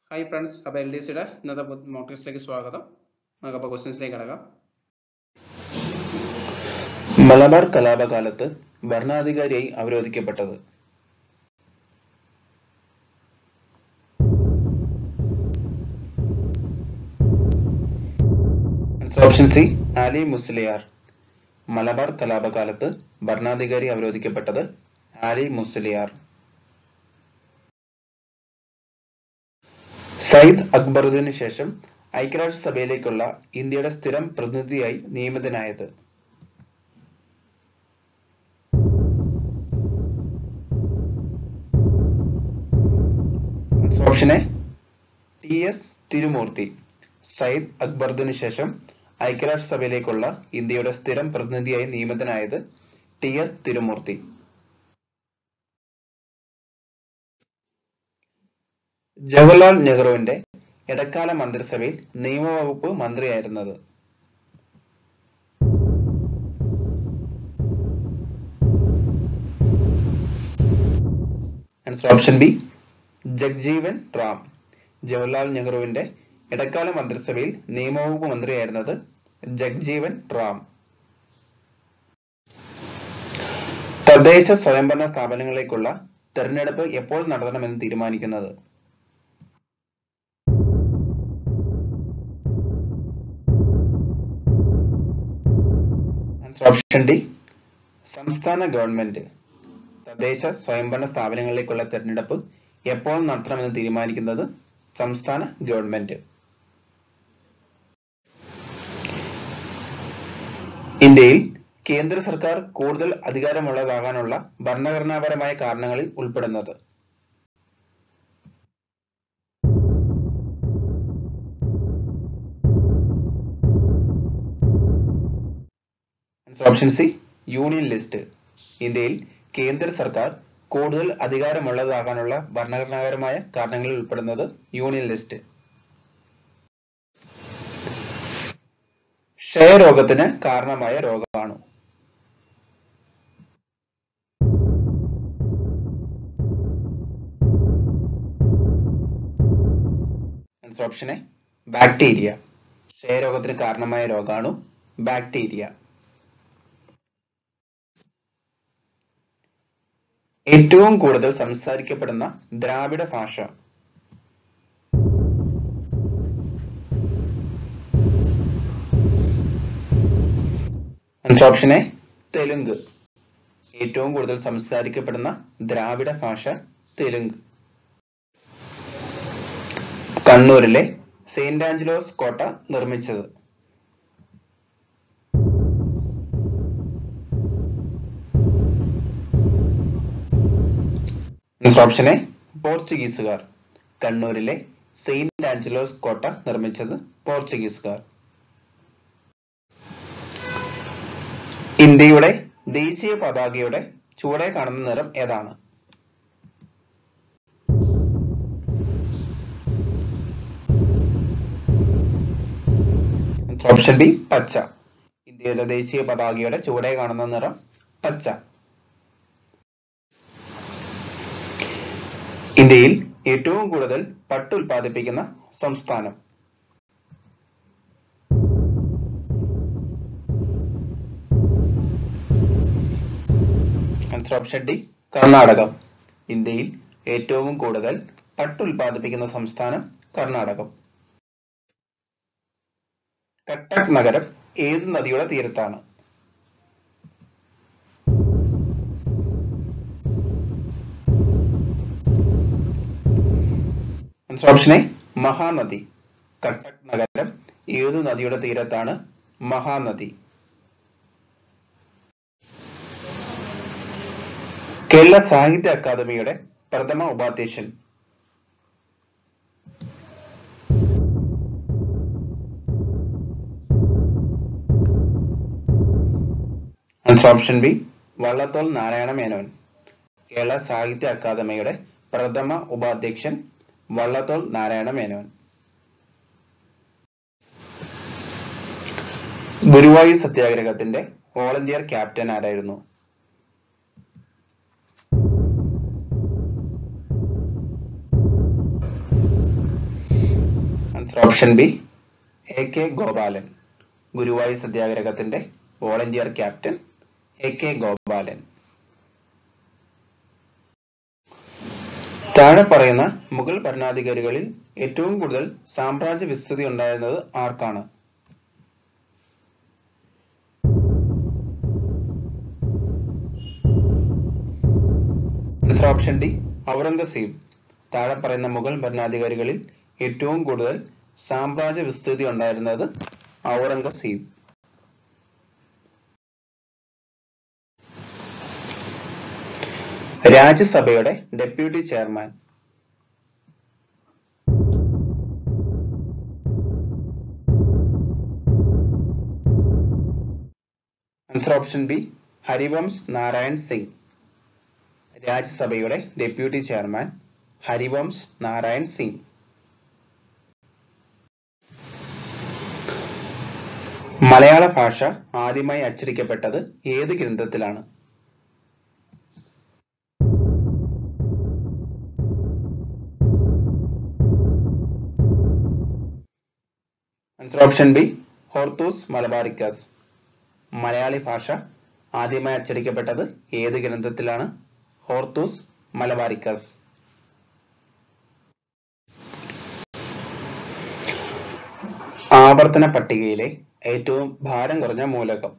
hi friends അപ്പോൾ L D സിയുടെ ഇന്നത്തെ മോക്ക് ടെസ്റ്റിലേക്ക് സ്വാഗതം നമുക്കപ്പോൾ ക്വസ്റ്റ്യൻസിലേക്ക് കിടക്കാം മലബാർ കലാപകാലത്ത് ഭരണാധികാരിയായി അവരോധിക്കപ്പെട്ടത് ഓപ്ഷൻ സി ആലി മുസ്ലിയാർ മലബാർ കലാപകാലത്ത് ഭരണാധികാരി അവരോധിക്കപ്പെട്ടത് ആലി മുസ്ലിയാർ സയ്യിദ് അക്ബറുദ്ദീന് ശേഷം ഐക്യരാഷ്ട്രസഭയിലേക്കുള്ള ഇന്ത്യയുടെ സ്ഥിരം പ്രതിനിധിയായി നിയമിതനായത് option A T S Tirumurti Syed അക്ബറുദ്ദീന് ശേഷം ഐക്യരാഷ്ട്രസഭയിലേക്കുള്ള ഇന്ത്യയുടെ സ്ഥിരം പ്രതിനിധിയായി നിയമിതനായത് ടി എസ് തിരുമൂർത്തി ജവഹർലാൽ നെഹ്റുവിന്റെ ഇടക്കാല മന്ത്രിസഭയിൽ നിയമവകുപ്പ് മന്ത്രിയായിരുന്നത് ഓപ്ഷൻ ബി ജഗ്ജീവൻ റാം ജവഹർലാൽ നെഹ്റുവിന്റെ ഇടക്കാല മന്ത്രിസഭയിൽ നിയമവകുപ്പ് മന്ത്രിയായിരുന്നത് ജഗ്ജീവൻ റാം തദ്ദേശ സ്വയംഭരണ സ്ഥാപനങ്ങളിലേക്കുള്ള തെരഞ്ഞെടുപ്പ് എപ്പോൾ നടത്തണമെന്ന് തീരുമാനിക്കുന്നത് ഓപ്ഷൻ ഡി സംസ്ഥാന ഗവൺമെന്റ് തദ്ദേശ സ്വയംഭരണ സ്ഥാപനങ്ങളിലേക്കുള്ള തെരഞ്ഞെടുപ്പ് എപ്പോൾ നടത്തണമെന്ന് തീരുമാനിക്കുന്നത് സംസ്ഥാന ഗവൺമെന്റ് ഇന്ത്യയിൽ കേന്ദ്ര സർക്കാർ കൂടുതൽ അധികാരമുള്ളതാകാനുള്ള ഭരണഘടനാപരമായ കാരണങ്ങളിൽ ഉൾപ്പെടുന്നത് ഓപ്ഷൻ സി യൂണിയൻ ലിസ്റ്റ് ഇന്ത്യയിൽ കേന്ദ്ര സർക്കാർ കൂടുതൽ അധികാരമുള്ളതാകാനുള്ള ഭരണഘടനാപരമായ കാരണങ്ങളിൽ ഉൾപ്പെടുന്നത് യൂണിയൻ ലിസ്റ്റ് ക്ഷയരോഗത്തിന് കാരണമായ രോഗമാണ് ഓപ്ഷൻ എ ബാക്ടീരിയ ക്ഷയരോഗത്തിന് കാരണമായ രോഗാണു ബാക്ടീരിയ ഏറ്റവും കൂടുതൽ സംസാരിക്കപ്പെടുന്ന ദ്രാവിഡ ഭാഷ ഓപ്ഷൻ എ തെലുങ്ക് ഏറ്റവും കൂടുതൽ സംസാരിക്കപ്പെടുന്ന ദ്രാവിഡ ഭാഷ തെലുങ്ക് കണ്ണൂരിലെ സെയിന്റ് ആഞ്ചലോസ് കോട്ട നിർമ്മിച്ചത് ഓപ്ഷൻ എ പോർച്ചുഗീസുകാർ കണ്ണൂരിലെ സെയിന്റ് ആഞ്ചലോസ് കോട്ട നിർമ്മിച്ചത് പോർച്ചുഗീസുകാർ ഇന്ത്യയുടെ ദേശീയ പതാകയുടെ ചുവടെ കാണുന്ന നിറം ഏതാണ് ഓപ്ഷൻ ബി പച്ച ഇന്ത്യയുടെ ദേശീയ പതാകയുടെ ചുവടെ കാണുന്ന നിറം പച്ച ഇന്ത്യയിൽ ഏറ്റവും കൂടുതൽ പട്ട് ഉൽപ്പാദിപ്പിക്കുന്ന സംസ്ഥാനം ഓപ്ഷൻ ഡി കർണാടകം ഇന്ത്യയിൽ ഏറ്റവും കൂടുതൽ പട്ട് ഉൽപ്പാദിപ്പിക്കുന്ന സംസ്ഥാനം കർണാടകം കട്ടക് നഗരം ഏത് നദിയുടെ തീരത്താണ് ഓപ്ഷൻ എ മഹാനദി കട്ടക് നഗരം ഏതു നദിയുടെ തീരത്താണ് മഹാനദി കേരള സാഹിത്യ അക്കാദമിയുടെ പ്രഥമ ഉപാധ്യക്ഷൻ ഓപ്ഷൻ ബി വള്ളത്തോൾ നാരായണ മേനോൻ കേരള സാഹിത്യ അക്കാദമിയുടെ പ്രഥമ ഉപാധ്യക്ഷൻ വള്ളത്തോൾ നാരായണ മേനോൻ ഗുരുവായൂർ സത്യാഗ്രഹത്തിന്റെ വോളണ്ടിയർ ക്യാപ്റ്റൻ ആരായിരുന്നു answer option B A K Gopalan Guruvayur സത്യാഗ്രഹത്തിന്റെ volunteer captain A K Gopalan താഴെ പറയുന്ന മുഗൾ ഭരണാധികാരികളിൽ ഏറ്റവും കൂടുതൽ സാമ്രാജ്യ വിസ്തൃതി ഉണ്ടായിരുന്നത് ആർക്കാണ് ആൻസർ ഓപ്ഷൻ ഡി ഔറംഗസീബ് താഴെ പറയുന്ന മുഗൾ ഭരണാധികാരികളിൽ ഏറ്റവും കൂടുതൽ സാമ്രാജ്യ വിസ്തൃതി ഉണ്ടായിരുന്നത് ഔറംഗസീബ് രാജ്യസഭയുടെ deputy chairman answer option B Harivansh Narayan Singh രാജ്യസഭയുടെ ഡെപ്യൂട്ടി ചെയർമാൻ ഹരിവംശ് നാരായൺ സിംഗ് മലയാള ഭാഷ ആദ്യമായി അച്ചടിക്കപ്പെട്ടത് ഏത് ഗ്രന്ഥത്തിലാണ് answer option B Hortus Malabaricus Malayali ഭാഷ ആദ്യമായി അച്ചടിക്കപ്പെട്ടത് ഏത് ഗ്രന്ഥത്തിലാണ് ഹോർത്തൂസ് മലബാറിക്കസ് ആവർത്തന പട്ടികയിലെ ഏറ്റവും ഭാരം കുറഞ്ഞ മൂലകം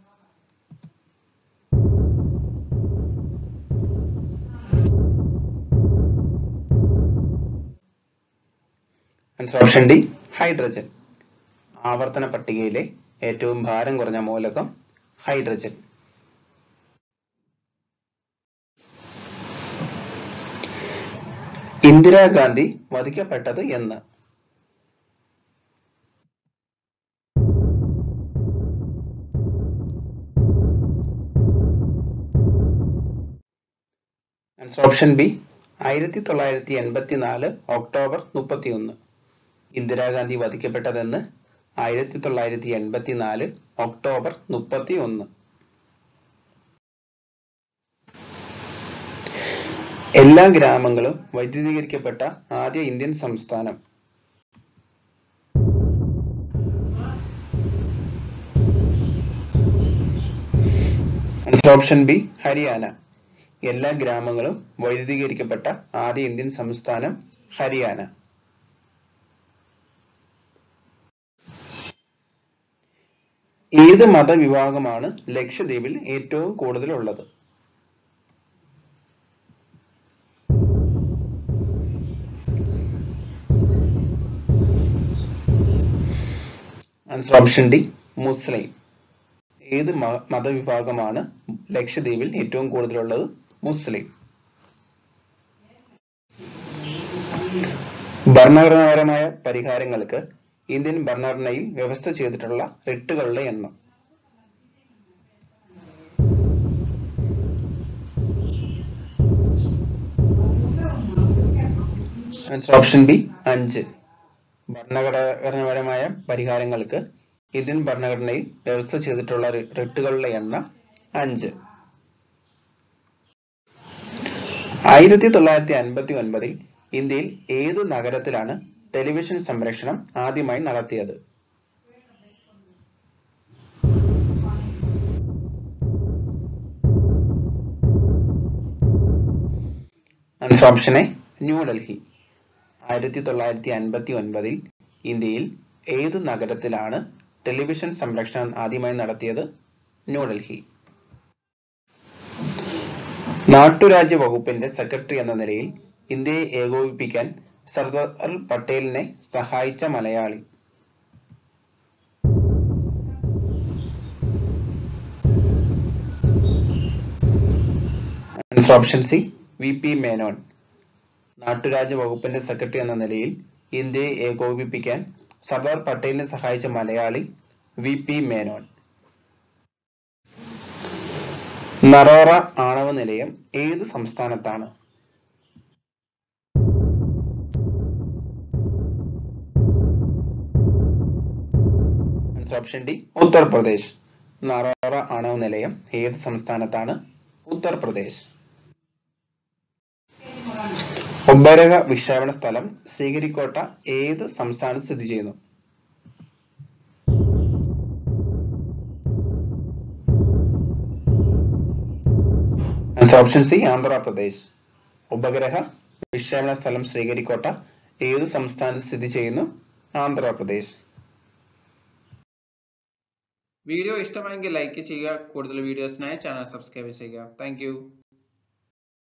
ആൻസർ ഓപ്ഷൻ ഡി ഹൈഡ്രജൻ ആവർത്തന പട്ടികയിലെ ഏറ്റവും ഭാരം കുറഞ്ഞ മൂലകം ഹൈഡ്രജൻ ഇന്ദിരാഗാന്ധി വധിക്കപ്പെട്ടത് എന്ന് ആൻസർ ഓപ്ഷൻ ബി ആയിരത്തി തൊള്ളായിരത്തി എൺപത്തി നാല് ഒക്ടോബർ മുപ്പത്തിയൊന്ന് ഇന്ദിരാഗാന്ധി വധിക്കപ്പെട്ടതെന്ന് ആയിരത്തി തൊള്ളായിരത്തി എൺപത്തി നാല് ഒക്ടോബർ മുപ്പത്തി ഒന്ന് എല്ലാ ഗ്രാമങ്ങളും വൈദ്യുതീകരിക്കപ്പെട്ട ആദ്യ ഇന്ത്യൻ സംസ്ഥാനം ആൻസർ ഓപ്ഷൻ ബി ഹരിയാന എല്ലാ ഗ്രാമങ്ങളും വൈദ്യുതീകരിക്കപ്പെട്ട ആദ്യ ഇന്ത്യൻ സംസ്ഥാനം ഹരിയാന ഏത് മതവിഭാഗമാണ് ലക്ഷദ്വീപിൽ ഏറ്റവും കൂടുതൽ ഉള്ളത് ആൻസർ ഓപ്ഷൻ ഡി മുസ്ലിം ഏത് മ- മതവിഭാഗമാണ് ലക്ഷദ്വീപിൽ ഏറ്റവും കൂടുതലുള്ളത് മുസ്ലിം ഭരണഘടനാപരമായ പരിഹാരങ്ങൾക്ക് ഇന്ത്യൻ ഭരണഘടനയിൽ വ്യവസ്ഥ ചെയ്തിട്ടുള്ള റിട്ടുകളുടെ എണ്ണം ആൻസർ ഓപ്ഷൻ ബി അഞ്ച് ഭരണഘടനാപരമായ പരിഹാരങ്ങൾക്ക് ഇന്ത്യൻ ഭരണഘടനയിൽ വ്യവസ്ഥ ചെയ്തിട്ടുള്ള റി- റിട്ടുകളുടെ എണ്ണം അഞ്ച് ആയിരത്തി തൊള്ളായിരത്തി അൻപത്തി ഒൻപതിൽ ഇന്ത്യയിൽ ഏത് നഗരത്തിലാണ് ടെലിവിഷൻ സംപ്രേഷണം ആദ്യമായി നടത്തിയത് ആൻസർ ഓപ്ഷൻ എ ന്യൂഡൽഹി ആയിരത്തി തൊള്ളായിരത്തി അൻപത്തി ഒൻപതിൽ ഇന്ത്യയിൽ ഏത് നഗരത്തിലാണ് ടെലിവിഷൻ സംരക്ഷണം ആദ്യമായി നടത്തിയത് ന്യൂഡൽഹി നാട്ടുരാജ്യ വകുപ്പിന്റെ സെക്രട്ടറി എന്ന നിലയിൽ ഇന്ത്യയെ ഏകോപിപ്പിക്കാൻ സർദാർ പട്ടേലിനെ സഹായിച്ച Malayali answer option C V P Menon നാട്ടുരാജ്യ വകുപ്പിന്റെ സെക്രട്ടറി എന്ന നിലയിൽ ഇന്ത്യയെ ഏകോപിപ്പിക്കാൻ സർദാർ പട്ടേലിനെ സഹായിച്ച മലയാളി വി പി മേനോൻ നറോറ ആണവ നിലയം ഏത് സംസ്ഥാനത്താണ് answer option D Uttar Pradesh Narora ആണവ നിലയം ഏത് സംസ്ഥാനത്താണ് ഉത്തർപ്രദേശ് ഉപഗ്രഹ വിക്ഷേപണ സ്ഥലം ശ്രീഹരിക്കോട്ട ഏത് സംസ്ഥാനത്ത് സ്ഥിതി ചെയ്യുന്നു ഓപ്ഷൻ സി ആന്ധ്രാപ്രദേശ് ഉപഗ്രഹ വിക്ഷേപണ സ്ഥലം ശ്രീഹരിക്കോട്ട ഏത് സംസ്ഥാനത്ത് സ്ഥിതി ചെയ്യുന്നു ആന്ധ്രാപ്രദേശ് വീഡിയോ ഇഷ്ടമായെങ്കിൽ ലൈക്ക് ചെയ്യുക കൂടുതൽ വീഡിയോസിനായി ചാനൽ സബ്സ്ക്രൈബ് ചെയ്യുക താങ്ക്